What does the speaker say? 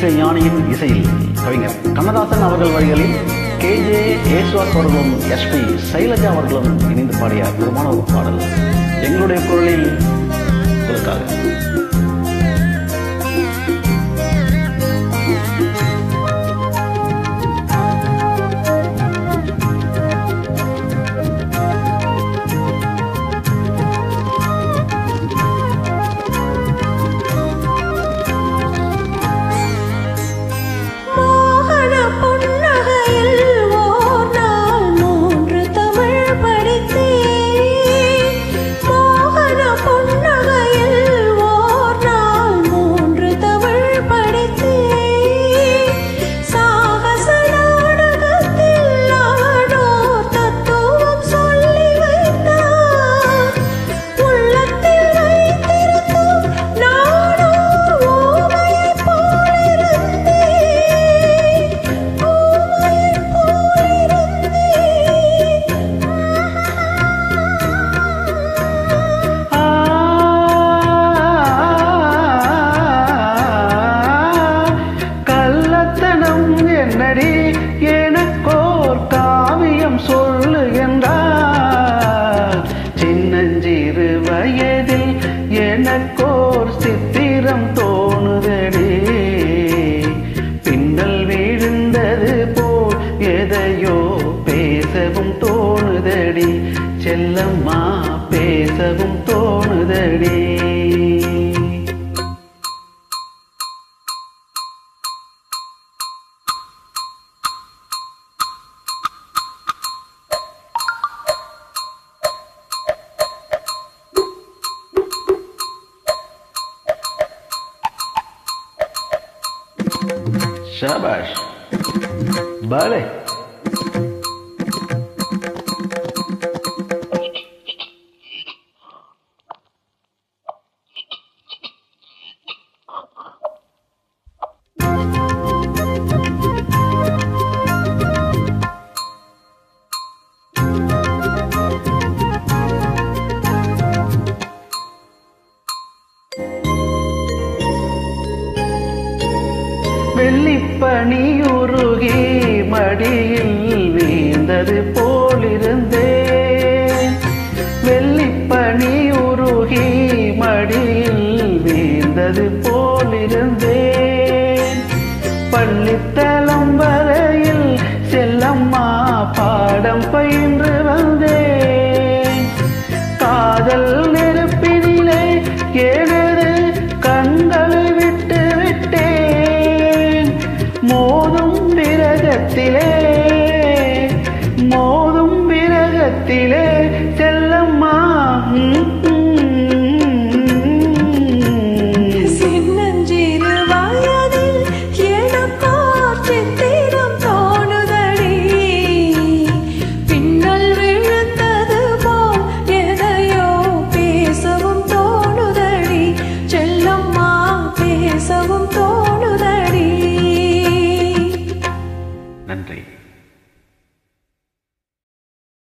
இசை ஞானியின் இசையில் கவிஞர் கண்ணதாசன் அவர்கள் வரிகளில் கே ஜே ஏஸ்வாஸ் அவர்களும் எஸ்பி சைலஜா அவர்களும் இணைந்து பாடிய அற்புதமான ஒரு பாடல் எங்களுடைய குரலில் உங்களுக்காக மோகன புன்னகையில் ஓர் நாள் மூன்று தமிழ் படித்தேன் மோகன புன்னகையில் ஓர் நாள் மூன்று தமிழ் படித்தேன் சாகச நாடகத்தில் ஆடோர் தத்துவம் சொல்லி வைத்தார் உள்ளத்தில் வைத்திருக்கும் நானோர் ஓமையைப் போலிருந்தேன் ஓமையைப் போலிருந்தேன் ஆ, கள்ளத்தனம் என்னடி எனக்கோர் காவியம் சொல்லுகின்றார் சின்னஞ்சிறு வயதில் எனக்கோர் சித்திரம் தோணுதடி பின்னல் விழுந்தது போல் எதையோ பேசவும் தோணுதடி செல்லம்மா பேசவும் தோணுதடி शाबाश भले வெள்ளிப்பனி உருகி மடியில் வீழ்ந்தது போலிருந்தேன் வெள்ளிப்பனி உருகி மடியில் வீழ்ந்தது போலிருந்தேன் பள்ளித்தலம் வரையில் செல்லம்மா பாடம் பயின்று வந்தேன் காதல் நெருப்பினிலே எனது கண்களை விட்டு விட்டேன் மோதும் விரகத்திலே